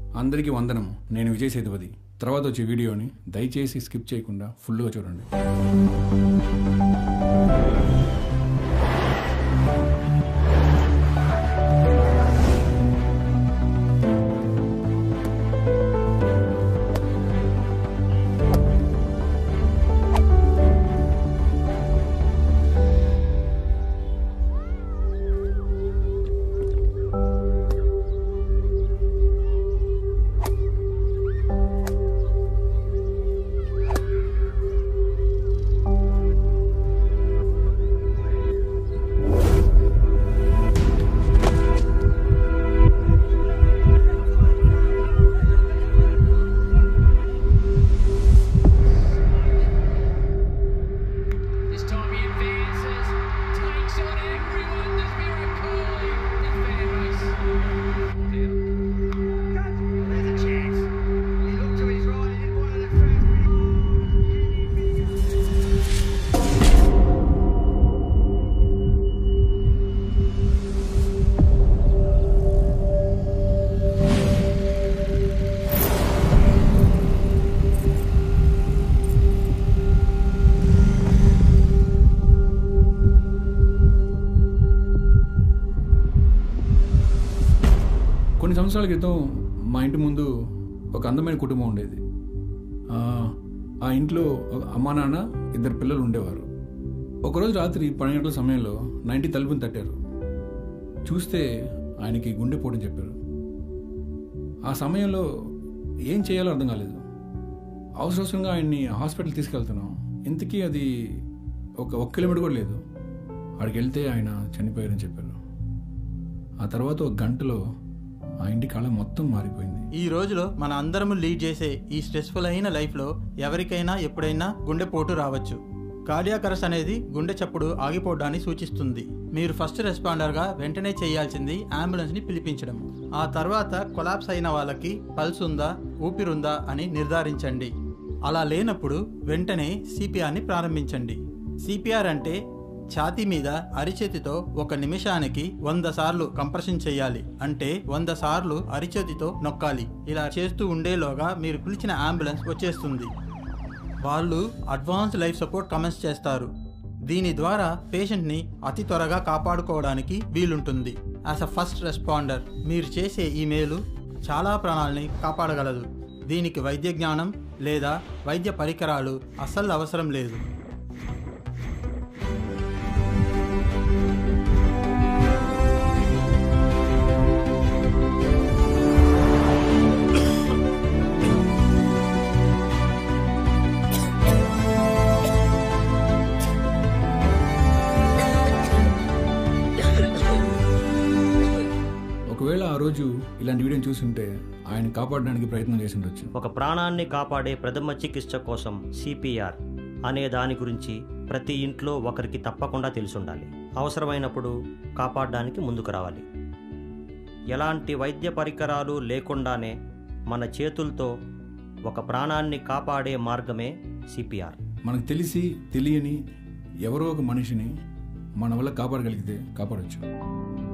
అందరికీ వందనము నేను విజయ్ సేతుపతి తర్వాత వచ్చే వీడియోని దయచేసి స్కిప్ చేయకుండా ఫుల్గా చూడండి This time he advances, takes on everyone. There's miracle in fairness. There's a chance. He looked to his right, he didn't want to left కొన్ని సంవత్సరాల క్రితం మా ఇంటి ముందు ఒక అందమైన కుటుంబం ఉండేది ఆ, ఆ ఇంట్లో ఒక అమ్మా నాన్న ఇద్దరు పిల్లలు ఉండేవారు ఒకరోజు రాత్రి పన్నెండు గంటల సమయంలో నా ఇంటి తలుపుని తట్టారు చూస్తే ఆయనకి గుండెపోటని చెప్పారు ఆ సమయంలో ఏం చేయాలో అర్థం కాలేదు అవసర అవసరంగా ఆయన్ని హాస్పిటల్ తీసుకెళ్తున్నాం ఇంతకీ అది ఒక ఒక కిలోమీటర్ కూడా లేదు అక్కడికి వెళ్తే ఆయన చనిపోయారని చెప్పారు ఆ తర్వాత ఒక గంటలో ఆ ఇంటి కళ మొత్తం మారిపోయింది ఈ రోజులో మన అందరము లీడ్ చేసే ఈ స్ట్రెస్ఫుల్ అయిన లైఫ్లో ఎవరికైనా ఎప్పుడైనా గుండెపోటు రావచ్చు కార్డియాక్ అరెస్ట్ అనేది గుండె చప్పుడు ఆగిపోవడాన్ని సూచిస్తుంది మీరు ఫస్ట్ రెస్పాండర్గా వెంటనే చేయాల్సింది అంబులెన్స్ని పిలిపించడం ఆ తర్వాత కొలాప్స్ అయిన వాళ్ళకి పల్స్ ఉందా ఊపిరుందా అని నిర్ధారించండి అలా లేనప్పుడు వెంటనే సిపిఆర్ని ప్రారంభించండి సిపిఆర్ అంటే ఛాతీ మీద అరిచేతితో ఒక నిమిషానికి వంద సార్లు కంప్రెషన్ చేయాలి అంటే వంద సార్లు అరిచేతితో నొక్కాలి ఇలా చేస్తూ ఉండేలోగా మీరు పిలిచిన అంబులెన్స్ వచ్చేస్తుంది వాళ్ళు అడ్వాన్స్ లైఫ్ సపోర్ట్ కమెంట్స్ చేస్తారు దీని ద్వారా పేషెంట్ని అతి త్వరగా కాపాడుకోవడానికి వీలుంటుంది యాజ్ అ ఫస్ట్ రెస్పాండర్ మీరు చేసే ఈ మేలు చాలా ప్రాణాలని కాపాడగలదు దీనికి వైద్య జ్ఞానం లేదా వైద్య పరికరాలు అస్సలు అవసరం లేదు ఒకవేళ ఆ రోజు ఇలాంటి వీడియోని చూస్తుంటే ఆయన కాపాడడానికి ప్రయత్నం చేసి ఉండొచ్చు ఒక ప్రాణాన్ని కాపాడే ప్రథమ చికిత్స కోసం సిపిఆర్ అనే దాని గురించి ప్రతి ఇంట్లో ఒకరికి తప్పకుండా తెలిసుండాలి అవసరమైనప్పుడు కాపాడడానికి ముందుకు రావాలి ఎలాంటి వైద్య పరికరాలు లేకుండానే మన చేతులతో ఒక ప్రాణాన్ని కాపాడే మార్గమే సిపిఆర్ మనకు తెలిసి తెలియని ఎవరో ఒక మనిషిని మన వల్ల కాపాడగలిగితే కాపాడొచ్చు